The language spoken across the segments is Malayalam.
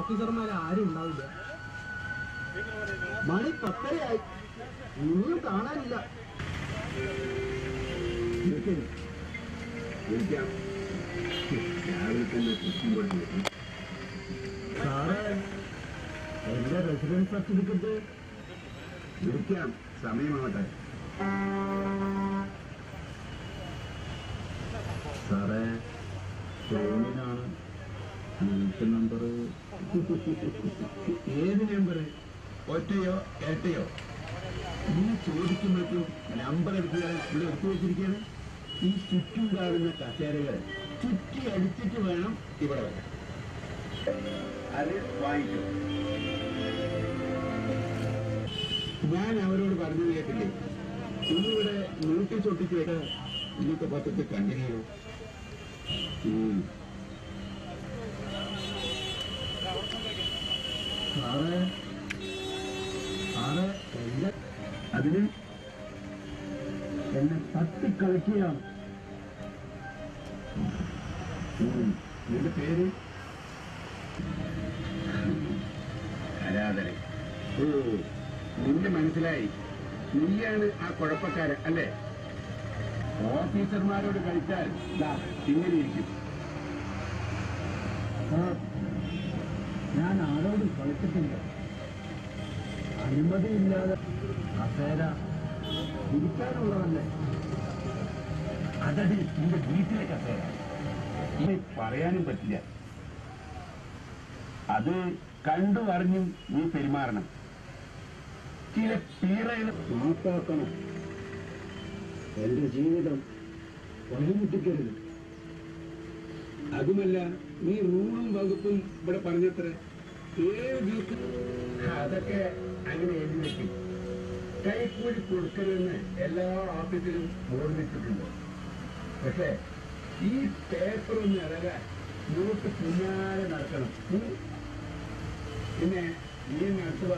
ഓഫീസർമാർ ആരും ഉണ്ടാവില്ല മണി പത്തരയായി ഇനിയും കാണാനില്ല വിളിക്കാം രാവിലെ തന്നെ കുറ്റി കൊണ്ട് സാറേ എന്റെ റെസിഡൻസ് സർട്ടിഫിക്കറ്റ് വിളിക്കാം സമയമാവട്ടെ സാറേ ഫോണിനാണ് വീട്ടു നമ്പർ ഏത് നമ്പർ ഒറ്റയോ ഇരട്ടയോ നീ ചോദിക്കുമ്പോഴേക്കും നമ്പർ എടുക്കുക ഇവിടെ എടുത്തു വെച്ചിരിക്കുകയാണ് ഈ ചുറ്റും കാണുന്ന കസേരകൾ ചുറ്റി അടിച്ചിട്ട് വേണം ഇവിടെ വരാൻ അത് വാങ്ങിക്കും ഞാൻ അവരോട് പറഞ്ഞു കേട്ടില്ലേ ഇന്നിവിടെ നോട്ടീസ് ഒട്ടിച്ച് വെച്ച ഇന്നത്തെ പത്രത്തിൽ കണ്ടില്ലയോ ഉം. സാറേ സാറേ എന്നെ അതിന് എന്നെ തട്ടിക്കളിക്കുകയാണ് ഉം. നിന്റെ പേര് ആരാധന ഓ നിന്റെ മനസ്സിലായി നീയാണ് ആ കുഴപ്പക്കാരൻ അല്ലേ ഓഫീസർമാരോട് കളിച്ചാൽ ദാ ഇങ്ങനെ ഇരിക്കും സാർ ഞാൻ ആരോടും കളിച്ചിട്ടില്ല അനുമതിയില്ലാതെ കസേര ഇരിക്കാനുള്ളതല്ലേ അതടി നിന്റെ വീട്ടിലെ കസേര ഇനി പറയാനും പറ്റില്ല അത് കണ്ടു അറിഞ്ഞും നീ പെരുമാറണം ചില പീറകൾ മാപ്പാക്കണം എന്റെ ജീവിതം വഴിമുട്ടിക്കരുത് അതുമല്ല നീ റൂളും വകുപ്പും ഇവിടെ പറഞ്ഞത്ര ഏഴ് ദിവസം അതൊക്കെ അങ്ങനെ എഴുതി വെക്കും കൈക്കൂലി കൊടുക്കരുതെന്ന് എല്ലാ ഓഫീസിലും ഓർമ്മിച്ചിട്ടുണ്ട് പക്ഷേ ഈ പേപ്പർ ഒന്ന് ഇറങ്ങാൻ നോട്ട് പിന്നാലെ നടക്കണം ഉം. പിന്നെ നീ നടത്തുക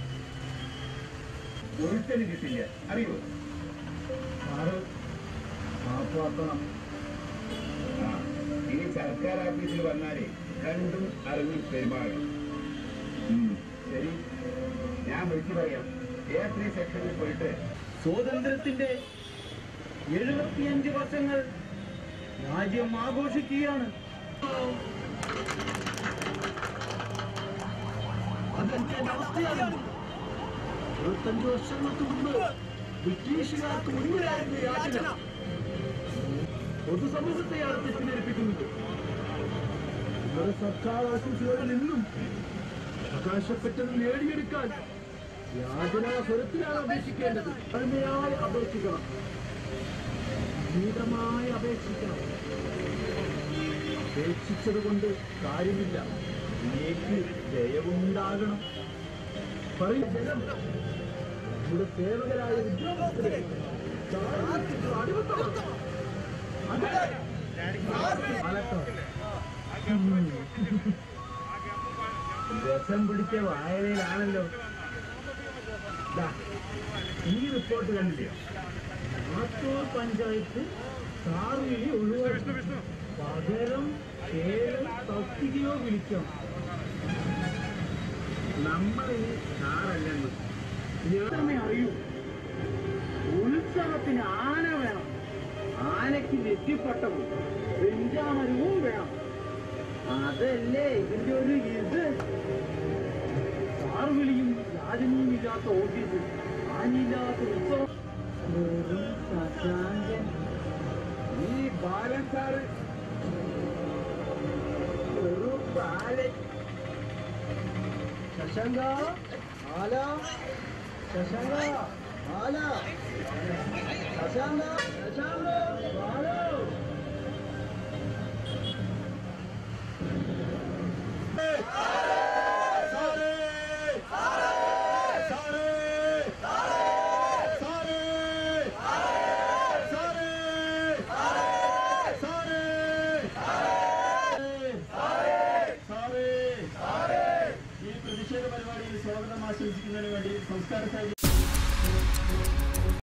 ഒരുത്തന് കിട്ടില്ല അറിയോ സാറ് മാപ്പാക്കണം ആ, ഇനി സർക്കാർ ഓഫീസിൽ വന്നാലേ കണ്ടും അറിഞ്ഞും പെരുമാറണം ഉം, ശരി ഞാൻ വിളിച്ചു പറയാം എ ത്രീ സെക്ഷനിൽ പോയിട്ട് സ്വാതന്ത്ര്യത്തിന്റെ എഴുപത്തിയഞ്ച് വർഷങ്ങൾ രാജ്യം ആഘോഷിക്കുകയാണ് അതെന്റെ അവസ്ഥയാണ് എഴുപത്തഞ്ച് വർഷങ്ങൾക്ക് മുമ്പ് ബ്രിട്ടീഷുകാർക്ക് മുന്നിലായിരുന്നു യാചന പൊതുസമൂഹത്തെയാണ് തെറ്റിദ്ധരിപ്പിക്കുന്നത് നമ്മുടെ സർക്കാർ ഓഫീസുകളിൽ നിന്നും അവകാശപ്പെട്ടത് നേടിയെടുക്കാൻ യാചനാ സ്വരത്തിലാണ് അപേക്ഷിക്കേണ്ടത് കരുണയായി അപേക്ഷിക്കണം ഗീതമായി അപേക്ഷിക്കണം അപേക്ഷിച്ചത് കൊണ്ട് കാര്യമില്ല എനിക്ക് ദയവുണ്ടാകണം പറയും ജനം നമ്മുടെ സേവകരായ ഉദ്യോഗസ്ഥരെ സാഹിത്യത്തിൽ അടിമത്തമാണ്. അതെ. പാലക്കാട്. രസം പിടിച്ച വായനയിലാണല്ലോ ദാ, ഈ റിപ്പോർട്ട് കണ്ടില്ലേ ആത്തൂർ പഞ്ചായത്ത് സാറിനെ ഒഴിവാക്കി പകരം കേരളം തസ്തികയോ വിളിക്കാം നമ്മളിനി സാറല്ലെന്ന് ഞാനേ അറിയൂ ഉത്സവത്തിന് ആന വേണം ആനയ്ക്ക് നെറ്റിപ്പട്ടവും വെഞ്ചാമരവും വേണം അതല്ലേ ഇതിന്റെ ഒരു ഇത് സാർവിളിയും യാചനയും ഇല്ലാത്ത ഓഫീസ് ആനില്ലാത്ത ഉത്സവം വെറും ശശാങ്കൻ ഈ ബാലൻ സാറ് വെറും ബാലൻ ശശാങ്ക ആല ശശാങ്ക ആല ശശാങ്ക ശശാങ്ക